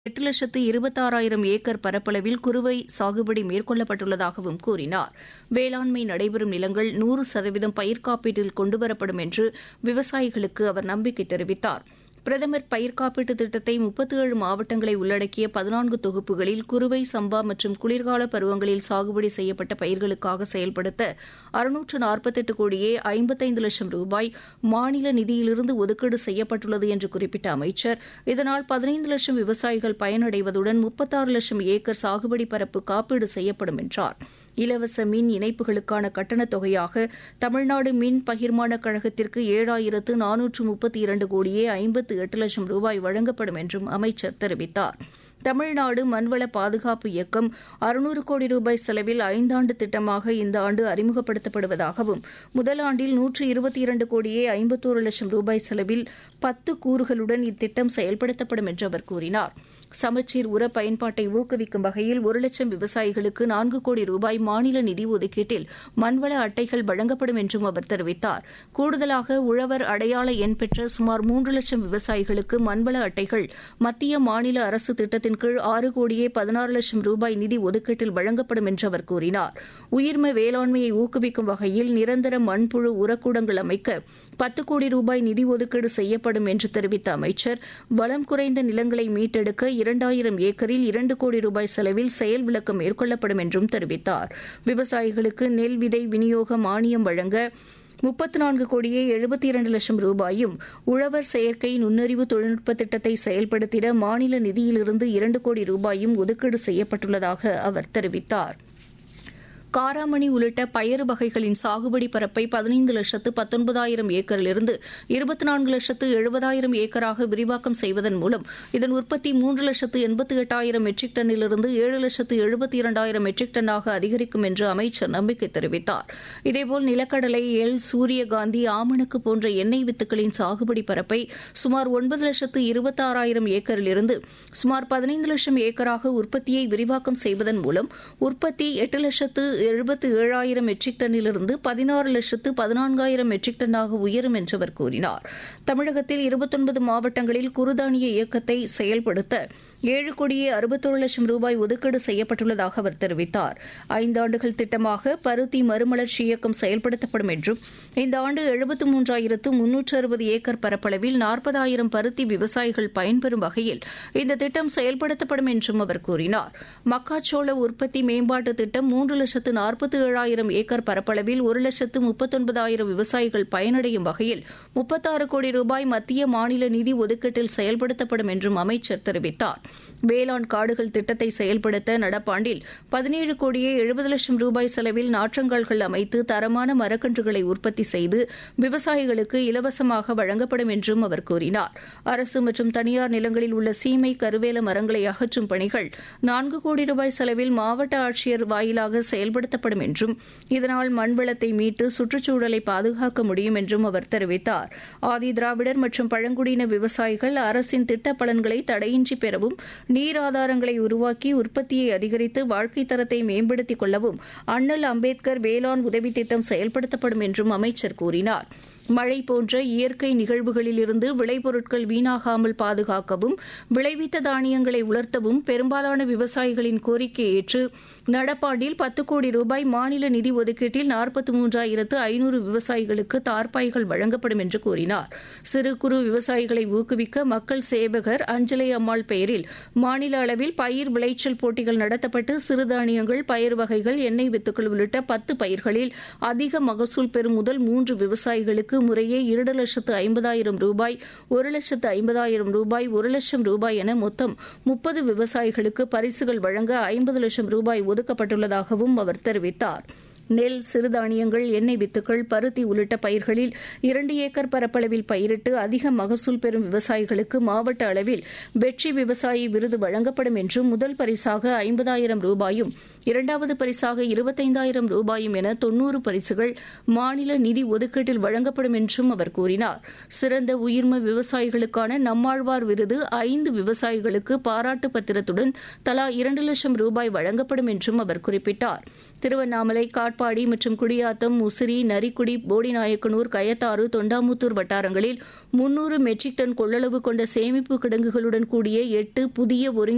எட்டு லட்சத்து இருபத்தாறாயிரம் ஏக்கர் பரப்பளவில் குறுவை சாகுபடி மேற்கொள்ளப்பட்டுள்ளதாகவும் கூறினார் வேளாண்மை நடைபெறும் நிலங்கள் நூறு சதவீதம் பயிர் காப்பீட்டில் கொண்டுவரப்படும் என்று விவசாயிகளுக்கு அவர் நம்பிக்கை தெரிவித்தார் பிரதமர் பயிர் காப்பீட்டு திட்டத்தை முப்பத்தி ஏழு மாவட்டங்களை உள்ளடக்கிய பதினான்கு தொகுப்புகளில் குறுவை சம்பா மற்றும் குளிர்கால பருவங்களில் சாகுபடி செய்யப்பட்ட பயிர்களுக்காக செயல்படுத்த அறுநூற்று நாற்பத்தெட்டு கோடியே ஐம்பத்தைந்து லட்சம் ரூபாய் மாநில நிதியிலிருந்து ஒதுக்கீடு செய்யப்பட்டுள்ளது என்று குறிப்பிட்ட அமைச்சர் இதனால் பதினைந்து லட்சம் விவசாயிகள் பயனடைவதுடன் முப்பத்தாறு லட்சம் ஏக்கர் சாகுபடி பரப்பு காப்பீடு செய்யப்படும் என்றார் இலவச மின் இணைப்புகளுக்கான கட்டணத் தொகையாக தமிழ்நாடு மின் பகிர்மான கழகத்திற்கு ஏழாயிரத்து நானூற்று முப்பத்தி இரண்டு கோடியே ஐம்பத்து எட்டு லட்சம் ரூபாய் வழங்கப்படும் என்றும் அமைச்சர் தெரிவித்தார் தமிழ்நாடு மண்வள பாதுகாப்பு இயக்கம் அறுநூறு கோடி ரூபாய் செலவில் ஐந்தாண்டு திட்டமாக இந்த ஆண்டு அறிமுகப்படுத்தப்படுவதாகவும் முதல் ஆண்டில் நூற்று இருபத்தி இரண்டு கோடியே ஐம்பத்தோரு லட்சம் ரூபாய் செலவில் பத்து கூறுகளுடன் இத்திட்டம் செயல்படுத்தப்படும் என்று அவர் கூறினார் சமச்சீர் உர பயன்பாட்டை ஊக்குவிக்கும் வகையில் ஒரு லட்சம் விவசாயிகளுக்கு நான்கு கோடி ரூபாய் மாநில நிதி ஒதுக்கீட்டில் மண்வள அட்டைகள் வழங்கப்படும் என்றும் அவர் தெரிவித்தார் கூடுதலாக உழவர் அடையாள எண் பெற்ற சுமார் மூன்று லட்சம் விவசாயிகளுக்கு மண்வள அட்டைகள் மத்திய மாநில அரசு திட்டத்தின் கீழ் ஆறு கோடியே பதினாறு லட்சம் ரூபாய் நிதி ஒதுக்கீட்டில் வழங்கப்படும் என்று அவர் கூறினார் உயிர்ம வேளாண்மையை ஊக்குவிக்கும் வகையில் நிரந்தர மண்புழு உரக்கூடங்கள் அமைக்க பத்து கோடி ரூபாய் நிதி ஒதுக்கீடு செய்யப்படும் என்று தெரிவித்த அமைச்சர் வளம் குறைந்த நிலங்களை மீட்டெடுக்க இரண்டாயிரம் ஏக்கரில் இரண்டு கோடி ரூபாய் செலவில் செயல் விளக்கம் மேற்கொள்ளப்படும் என்றும் தெரிவித்தார் விவசாயிகளுக்கு நெல் விதை விநியோக மானியம் வழங்க முப்பத்து நான்கு கோடியே எழுபத்தி இரண்டு லட்சம் ரூபாயும் உழவர் செயற்கை நுண்ணறிவு தொழில்நுட்ப திட்டத்தை செயல்படுத்திட மாநில நிதியிலிருந்து இரண்டு கோடி ரூபாயும் ஒதுக்கீடு செய்யப்பட்டுள்ளதாக அவர் தெரிவித்தார் காராமணி உள்ளிட்ட பயறு வகைகளின் சாகுபடி பரப்பை பதினைந்து லட்சத்து பத்தொன்பதாயிரம் ஏக்கரிலிருந்து இருபத்தி நான்கு லட்சத்து எழுபதாயிரம் ஏக்கராக விரிவாக்கம் செய்வதன் மூலம் இதன் உற்பத்தி மூன்று லட்சத்து எண்பத்தி எட்டாயிரம் மெட்ரிக் டன்னிலிருந்து ஏழு லட்சத்து எழுபத்தி இரண்டாயிரம் மெட்ரிக் டன்னாக அதிகரிக்கும் என்று அமைச்சர் நம்பிக்கை தெரிவித்தார் இதேபோல் நிலக்கடலை எல் சூரியகாந்தி ஆமணக்கு போன்ற எண்ணெய் வித்துக்களின் சாகுபடி பரப்பை சுமார் ஒன்பது லட்சத்து இருபத்தாறாயிரம் ஏக்கரிலிருந்து சுமார் பதினைந்து லட்சம் ஏக்கராக உற்பத்தியை விரிவாக்கம் செய்வதன் மூலம் உற்பத்தி எட்டு லட்சத்து எழுபத்து ஏழாயிரம் மெட்ரிக் டன்னிலிருந்து பதினாறு லட்சத்து பதினான்காயிரம் மெட்ரிக் டன்னாக உயரும் என்று அவர் கூறினார் தமிழகத்தில் இருபத்தொன்பது மாவட்டங்களில் குறுதானிய இயக்கத்தை செயல்படுத்த ஏழு கோடியே அறுபத்தோரு லட்சம் ரூபாய் ஒதுக்கீடு செய்யப்பட்டுள்ளதாக அவர் தெரிவித்தார் ஐந்தாண்டுகள் திட்டமாக பருத்தி மறுமலர்ச்சி இயக்கம் செயல்படுத்தப்படும் என்றும் இந்த ஆண்டு எழுபத்து மூன்றாயிரத்து முன்னூற்று அறுபது ஏக்கர் பரப்பளவில் நாற்பதாயிரம் பருத்தி விவசாயிகள் பயன்பெறும் வகையில் இந்த திட்டம் செயல்படுத்தப்படும் என்றும் அவர் கூறினார் மக்காச்சோள உற்பத்தி மேம்பாட்டு திட்டம் மூன்று லட்சத்து நாற்பத்தி ஏழாயிரம் ஏக்கர் பரப்பளவில் ஒரு லட்சத்து முப்பத்தொன்பதாயிரம் விவசாயிகள் பயனடையும் வகையில் முப்பத்தாறு கோடி ரூபாய் மத்திய மாநில நிதி ஒதுக்கீட்டில் செயல்படுத்தப்படும் என்றும் அமைச்சர் தெரிவித்தார் வேளாண் காடுகள் திட்டத்தை செயல்படுத்த நடப்பாண்டில் பதினேழு கோடியே எழுபது லட்சம் ரூபாய் செலவில் நாற்றங்கால்கள் அமைத்து தரமான மரக்கன்றுகளை உற்பத்தி செய்து விவசாயிகளுக்கு இலவசமாக வழங்கப்படும் என்றும் அவர் கூறினார் அரசு மற்றும் தனியார் நிலங்களில் உள்ள சீமை கருவேல மரங்களை அகற்றும் பணிகள் நான்கு கோடி ரூபாய் செலவில் மாவட்ட ஆட்சியர் வாயிலாக செயல்படுத்தப்படும் என்றும் இதனால் மண்வளத்தை மீட்டு சுற்றுச்சூழலை பாதுகாக்க முடியும் என்றும் அவர் தெரிவித்தார் ஆதி திராவிடர் மற்றும் பழங்குடியின விவசாயிகள் அரசின் திட்ட பலன்களை தடையின்றி பெறவும் நீர் ஆதாரங்களை உருவாக்கி உற்பத்தியை அதிகரித்து வாழ்க்கை தரத்தை மேம்படுத்திக் கொள்ளவும் அண்ணல் அம்பேத்கர் வேளாண் உதவி திட்டம் செயல்படுத்தப்படும் என்றும் அமைச்சர் கூறினார் மழை போன்ற இயற்கை நிகழ்வுகளிலிருந்து விளைபொருட்கள் வீணாகாமல் பாதுகாக்கவும் விளைவித்த தானியங்களை உலர்த்தவும் பெரும்பாலான விவசாயிகளின் கோரிக்கையை ஏற்று நடப்பாண்டில் பத்து கோடி ரூபாய் மாநில நிதி ஒதுக்கீட்டில் நாற்பத்தி மூன்றாயிரத்து ஐநூறு விவசாயிகளுக்கு தார்பாய்கள் வழங்கப்படும் என்று கூறினார் சிறு குறு விவசாயிகளை ஊக்குவிக்க மக்கள் சேவகர் அஞ்சலை அம்மாள் பெயரில் மாநில அளவில் பயிர் விளைச்சல் போட்டிகள் நடத்தப்பட்டு சிறுதானியங்கள் பயிர் வகைகள் எண்ணெய் வித்துக்கள் உள்ளிட்ட பத்து பயிர்களில் அதிக மகசூல் பெறும் முதல் மூன்று விவசாயிகளுக்கு முறையே இரண்டு லட்சத்து ஐம்பதாயிரம் ரூபாய் ஒரு லட்சத்து ஐம்பதாயிரம் ரூபாய் ஒரு லட்சம் ரூபாய் என மொத்தம் முப்பது விவசாயிகளுக்கு பரிசுகள் வழங்க ஐம்பது லட்சம் ரூபாய் ஒதுக்கப்பட்டுள்ளதாகவும் அவர் தெரிவித்தார் நெல் சிறுதானியங்கள் எண்ணெய் வித்துக்கள் பருத்தி உள்ளிட்ட பயிர்களில் இரண்டு ஏக்கர் பரப்பளவில் பயிரிட்டு அதிக மகசூல் பெறும் விவசாயிகளுக்கு மாவட்ட அளவில் வெற்றி விவசாயி விருது வழங்கப்படும் என்றும் முதல் பரிசாக ஐம்பதாயிரம் ரூபாயும் இரண்டாவது பரிசாக இருபத்தைந்தாயிரம் ரூபாயும் என தொன்னூறு பரிசுகள் மாநில நிதி ஒதுக்கீட்டில் வழங்கப்படும் என்றும் அவர் கூறினார் சிறந்த உயிர்ம விவசாயிகளுக்கான நம்மாழ்வார் விருது ஐந்து விவசாயிகளுக்கு பாராட்டு பத்திரத்துடன் தலா இரண்டு லட்சம் ரூபாய் வழங்கப்படும் என்றும் அவர் குறிப்பிட்டார் திருவண்ணாமலை காட்பாடி மற்றும் குடியாத்தம் முசிறி நரிக்குடி போடிநாயக்கனூர் கயத்தாறு தொண்டாமுத்தூர் வட்டாரங்களில் முன்னூறு மெட்ரிக் டன் கொள்ளளவு கொண்ட சேமிப்பு கிடங்குகளுடன் கூடிய எட்டு புதிய ஒருங்கிணைந்த